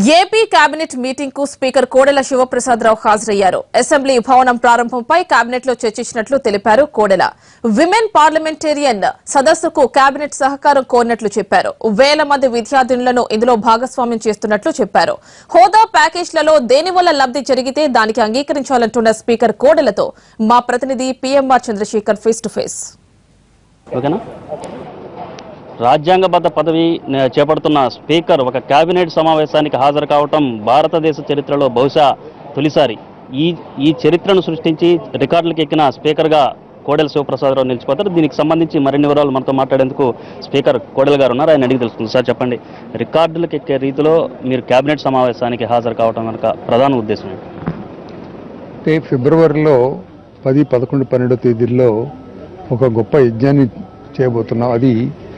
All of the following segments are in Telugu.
ఏపీ కేబినెట్ మీటింగ్ కు స్పీకర్ కోడెల శివప్రసాదరావు హాజరయ్యారు అసెంబ్లీ భవనం ప్రారంభంపై కేబినెట్ లో చర్చించినట్లు తెలిపారు కోడెల విమెన్ పార్లమెంటేరియన్ సదస్సుకు కేబినెట్ సహకారం కోరినట్లు చెప్పారు వేల మంది విద్యార్థినులను ఇందులో భాగస్వామ్యం చేస్తున్నట్లు చెప్పారు హోదా ప్యాకేజ్లలో దేనివల్ల లబ్ది జరిగితే దానికి అంగీకరించాలంటున్న స్పీకర్ కోడెలతో మా ప్రతినిధి PMR Chandrasekhar face to face ఓకేనా రాజ్యాంగబద్ధ పదవి నే- చేపడుతున్న స్పీకర్ ఒక కేబినెట్ సమావేశానికి హాజరు కావటం భారతదేశ చరిత్రలో బహుశా తొలిసారి ఈ ఈ చరిత్రను సృష్టించి రికార్డులకు ఎక్కిన స్పీకర్గా కోడెల శివప్రసాదరావు నిలిచిపోతారు దీనికి సంబంధించి మరిన్ని వివరాలు మనతో మాట్లాడేందుకు స్పీకర్ కోడెల గారు ఉన్నారు ఆయన అడిగి తెలుస్తుంది సార్ చెప్పండి రికార్డులకు ఎక్కే రీతిలో మీరు కేబినెట్ సమావేశానికి హాజరు కావటం కనుక ప్రధాన ఉద్దేశం ఏంటి? అంటే ఫిబ్రవరిలో పది పదకొండు పన్నెండో తేదీల్లో ఒక గొప్ప యజ్ఞాన్ని చేయబోతున్నాం అది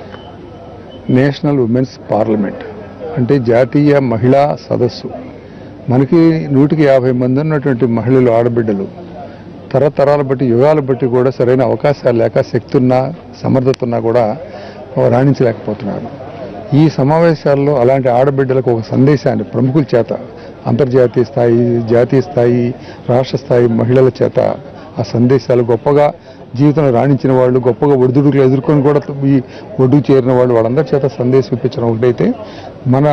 నేషనల్ ఉమెన్స్ పార్లమెంట్ అంటే జాతీయ మహిళా సదస్సు మనకి నూటికి యాభై మంది ఉన్నటువంటి మహిళలు ఆడబిడ్డలు తరతరాల బట్టి యుగాల బట్టి కూడా సరైన అవకాశాలు లేక శక్తి ఉన్నా సమర్థత ఉన్నా కూడా రాణించలేకపోతున్నారు ఈ సమావేశాల్లో అలాంటి ఆడబిడ్డలకు ఒక సందేశాన్ని ప్రముఖుల చేత అంతర్జాతీయ స్థాయి జాతీయ స్థాయి రాష్ట్ర స్థాయి మహిళల చేత ఆ సందేశాలు గొప్పగా జీవితంలో రాణించిన వాళ్ళు గొప్పగా ఒడిదుడుకులు ఎదుర్కొని కూడా ఈ ఒడ్డుకు చేరిన వాళ్ళు వాళ్ళందరి చేత సందేశం ఇప్పించడం ఒకటైతే మన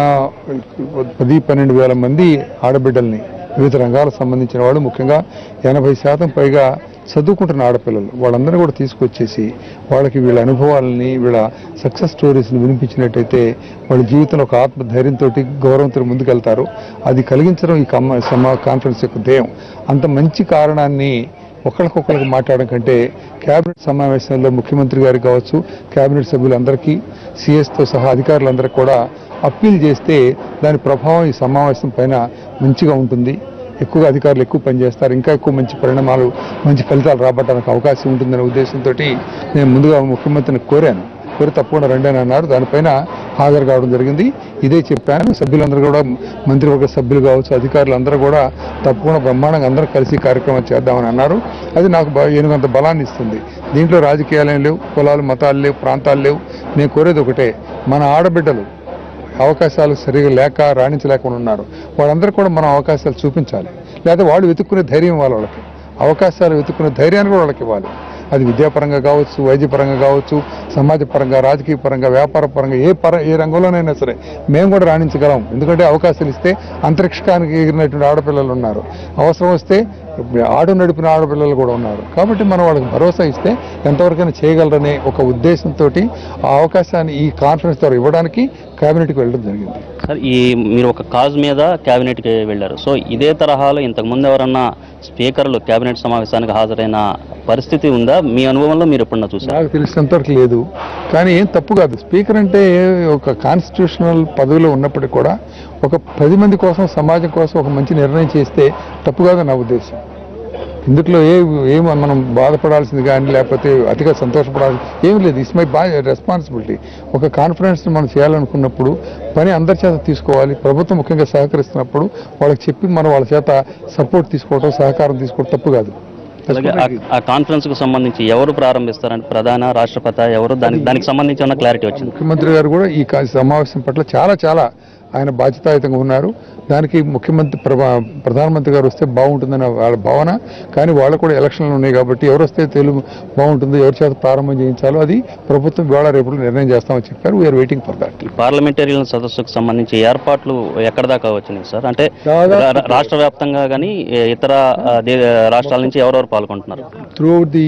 పది పన్నెండు వేల మంది ఆడబిడ్డల్ని వివిధ రంగాలకు సంబంధించిన వాళ్ళు ముఖ్యంగా ఎనభై శాతం పైగా చదువుకుంటున్న ఆడపిల్లలు వాళ్ళందరినీ కూడా తీసుకొచ్చేసి వాళ్ళకి వీళ్ళ అనుభవాలని వీళ్ళ సక్సెస్ స్టోరీస్ని వినిపించినట్టయితే వాళ్ళ జీవితంలో ఒక ఆత్మ ధైర్యంతో గౌరవంతో ముందుకెళ్తారు అది కలిగించడం ఈ కమ్మ సమా కాన్ఫరెన్స్ యొక్క ధ్యేయం అంత మంచి కారణాన్ని ఒకరికొకరికి మాట్లాడడం కంటే కేబినెట్ సమావేశంలో ముఖ్యమంత్రి గారికి కావచ్చు కేబినెట్ సభ్యులందరికీ సిఎస్తో సహా అధికారులందరికీ కూడా అప్పీల్ చేస్తే దాని ప్రభావం ఈ సమావేశం పైన మంచిగా ఉంటుంది ఎక్కువగా అధికారులు ఎక్కువ పనిచేస్తారు ఇంకా ఎక్కువ మంచి పరిణామాలు మంచి ఫలితాలు రాబట్టడానికి అవకాశం ఉంటుందనే ఉద్దేశంతో నేను ముందుగా ముఖ్యమంత్రిని కోరాను కోరి తప్పకుండా రండి అని అన్నారు దానిపైన హాజరు కావడం జరిగింది ఇదే చెప్పాను సభ్యులందరూ కూడా మంత్రివర్గ సభ్యులు కావచ్చు అధికారులు అందరూ కూడా తప్పకుండా బ్రహ్మాండంగా అందరూ కలిసి ఈ కార్యక్రమం చేద్దామని అన్నారు అది నాకు బా- ఏనుగంత బలాన్ని ఇస్తుంది దీంట్లో రాజకీయాలు ఏం లేవు కులాలు మతాలు లేవు ప్రాంతాలు లేవు నేను కోరేది ఒకటే మన ఆడబిడ్డలు అవకాశాలు సరిగా లేక రాణించలేకుండా ఉన్నారు వాళ్ళందరూ కూడా మనం అవకాశాలు చూపించాలి లేదా వాళ్ళు వెతుక్కునే ధైర్యం ఇవ్వాలి వాళ్ళకి అవకాశాలు వెతుక్కునే ధైర్యాన్ని కూడా వాళ్ళకి ఇవ్వాలి అది విద్యాపరంగా కావచ్చు వైద్యపరంగా కావచ్చు సమాజ పరంగా రాజకీయ పరంగా వ్యాపార పరంగా ఏ పర ఏ రంగంలోనైనా సరే మేము కూడా రాణించగలం ఎందుకంటే అవకాశాలు ఇస్తే అంతరిక్షానికి ఎగిరినటువంటి ఆడపిల్లలు ఉన్నారు అవసరం వస్తే ఆడు నడిపిన ఆడపిల్లలు కూడా ఉన్నారు కాబట్టి మనం వాళ్ళకి భరోసా ఇస్తే ఎంతవరకైనా చేయగలరనే ఒక ఉద్దేశంతో ఆ అవకాశాన్ని ఈ కాన్ఫరెన్స్ ద్వారా ఇవ్వడానికి కేబినెట్కి వెళ్ళడం జరిగింది సార్ ఈ మీరు ఒక కాజ్ మీద క్యాబినెట్కి వెళ్ళారు సో ఇదే తరహాలో ఇంతకుముందు ఎవరన్నా స్పీకర్లు క్యాబినెట్ సమావేశానికి హాజరైన పరిస్థితి ఉందా మీ అనుభవంలో మీరు ఎప్పుడన్నా చూసారు నాకు తెలిసినంతవరకు లేదు కానీ ఏం తప్పు కాదు స్పీకర్ అంటే ఒక కాన్స్టిట్యూషనల్ పదవిలో ఉన్నప్పటికీ కూడా ఒక పది మంది కోసం సమాజం కోసం ఒక మంచి నిర్ణయం చేస్తే తప్పు కాదని నా ఉద్దేశం ఇందులో ఏ ఏం మనం బాధపడాల్సింది కానీ లేకపోతే అతిగా సంతోషపడాల్సి ఏం లేదు ఇట్స్ మై బా రెస్పాన్సిబిలిటీ ఒక కాన్ఫరెన్స్ మనం చేయాలనుకున్నప్పుడు పని అందరి చేత తీసుకోవాలి ప్రభుత్వం ముఖ్యంగా సహకరిస్తున్నప్పుడు వాళ్ళకి చెప్పి మనం వాళ్ళ చేత సపోర్ట్ తీసుకోవడం సహకారం తీసుకోవడం తప్పు కాదు అలాగే ఆ- ఆ కాన్ఫరెన్స్ కు సంబంధించి ఎవరు ప్రారంభిస్తారంటే ప్రధాన రాష్ట్రపతి ఎవరు దానికి దానికి సంబంధించి ఉన్న క్లారిటీ వచ్చింది ముఖ్యమంత్రి గారు కూడా ఈ కా- సమావేశం పట్ల చాలా చాలా ఆయన బాధ్యతాయుతంగా ఉన్నారు దానికి ముఖ్యమంత్రి ప్రభా ప్రధానమంత్రి గారు వస్తే బాగుంటుందని వాళ్ళ భావన కానీ వాళ్ళు కూడా ఎలక్షన్లు ఉన్నాయి కాబట్టి ఎవరు వస్తే తెలుగు బాగుంటుందో ఎవరి చేత ప్రారంభం చేయించాలో అది ప్రభుత్వం ఇవాళ రేపు నిర్ణయం చేస్తామని చెప్పారు వీఆర్ వెయిటింగ్ ఫర్ దాట్ ఈ పార్లమెంటేరియన్ సదస్సుకు సంబంధించి ఏర్పాట్లు ఎక్కడ దాకా వచ్చినాయి సార్ అంటే దాదాపు- రా- రా- రాష్ట్ర వ్యాప్తంగా కానీ ఇతర ఆ, దే- రాష్ట్రాల నుంచి ఎవరెవరు పాల్గొంటున్నారు త్రూ ది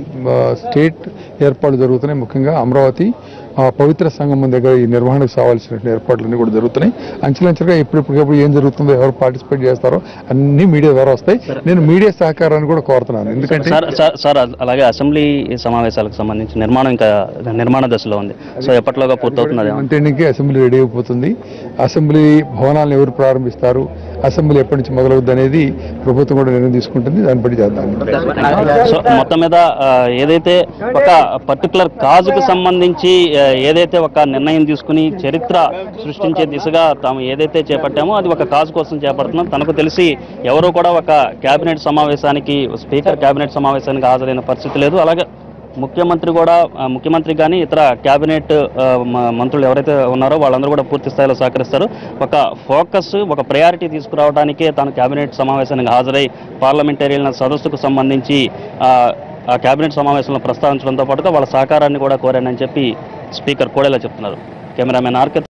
స్టేట్ ఏర్పాట్లు జరుగుతున్నాయి ముఖ్యంగా అమరావతి ఆ పవిత్ర సంగమం దగ్గర ఈ నిర్వహణకు కావాల్సిన ఏర్పాట్లన్నీ కూడా జరుగుతున్నాయి అంచెలంచెలుగా ఎప్పుడెప్పటికప్పుడు ఏం జరుగుతుందో ఎవరు పార్టిసిపేట్ చేస్తారో అన్ని మీడియా ద్వారా వస్తాయి నేను మీడియా సహకారాన్ని కూడా కోరుతున్నాను ఎందుకంటే సార్ సార్ సార్ అలాగే అసెంబ్లీ సమావేశాలకు సంబంధించి నిర్మాణం ఇంకా నిర్మాణ దశలో ఉంది సో ఎప్పటిలోగా పూర్తవుతున్నది మంత్రికి అసెంబ్లీ రెడీ అయిపోతుంది అసెంబ్లీ భవనాలను ఎవరు ప్రారంభిస్తారు అసెంబ్లీ ఎప్పటి నుంచి మొదలవుద్ది అనేది ప్రభుత్వం కూడా నిర్ణయం తీసుకుంటుంది దాన్ని బట్టి చేద్దాం సో మొత్తం మీద ఆ, ఏదైతే ఒక పర్టికులర్ కాజుకు సంబంధించి ఆ, ఏదైతే ఒక నిర్ణయం తీసుకుని చరిత్ర సృష్టించే దిశగా తాము ఏదైతే చేపట్టామో అది ఒక కాజు కోసం చేపడుతున్నాం తనకు తెలిసి ఎవరు కూడా ఒక కేబినెట్ సమావేశానికి స్పీకర్ కేబినెట్ సమావేశానికి హాజరైన పరిస్థితి లేదు అలాగే ముఖ్యమంత్రి కూడా ఆ, ముఖ్యమంత్రి కానీ ఇతర కేబినెట్ ఆ, మ- మంత్రులు ఎవరైతే ఉన్నారో వాళ్ళందరూ కూడా పూర్తి స్థాయిలో సహకరిస్తారు ఒక ఫోకస్ ఒక ప్రయారిటీ తీసుకురావడానికే తాను కేబినెట్ సమావేశానికి హాజరై పార్లమెంటేరియన్ల సదస్సుకు సంబంధించి ఆ, ఆ కేబినెట్ సమావేశంలో ప్రస్తావించడంతో పాటుగా వాళ్ళ సహకారాన్ని కూడా కోరానని చెప్పి స్పీకర్ కోడేలా చెప్తున్నారు కెమెరామెన్ ఆర్కే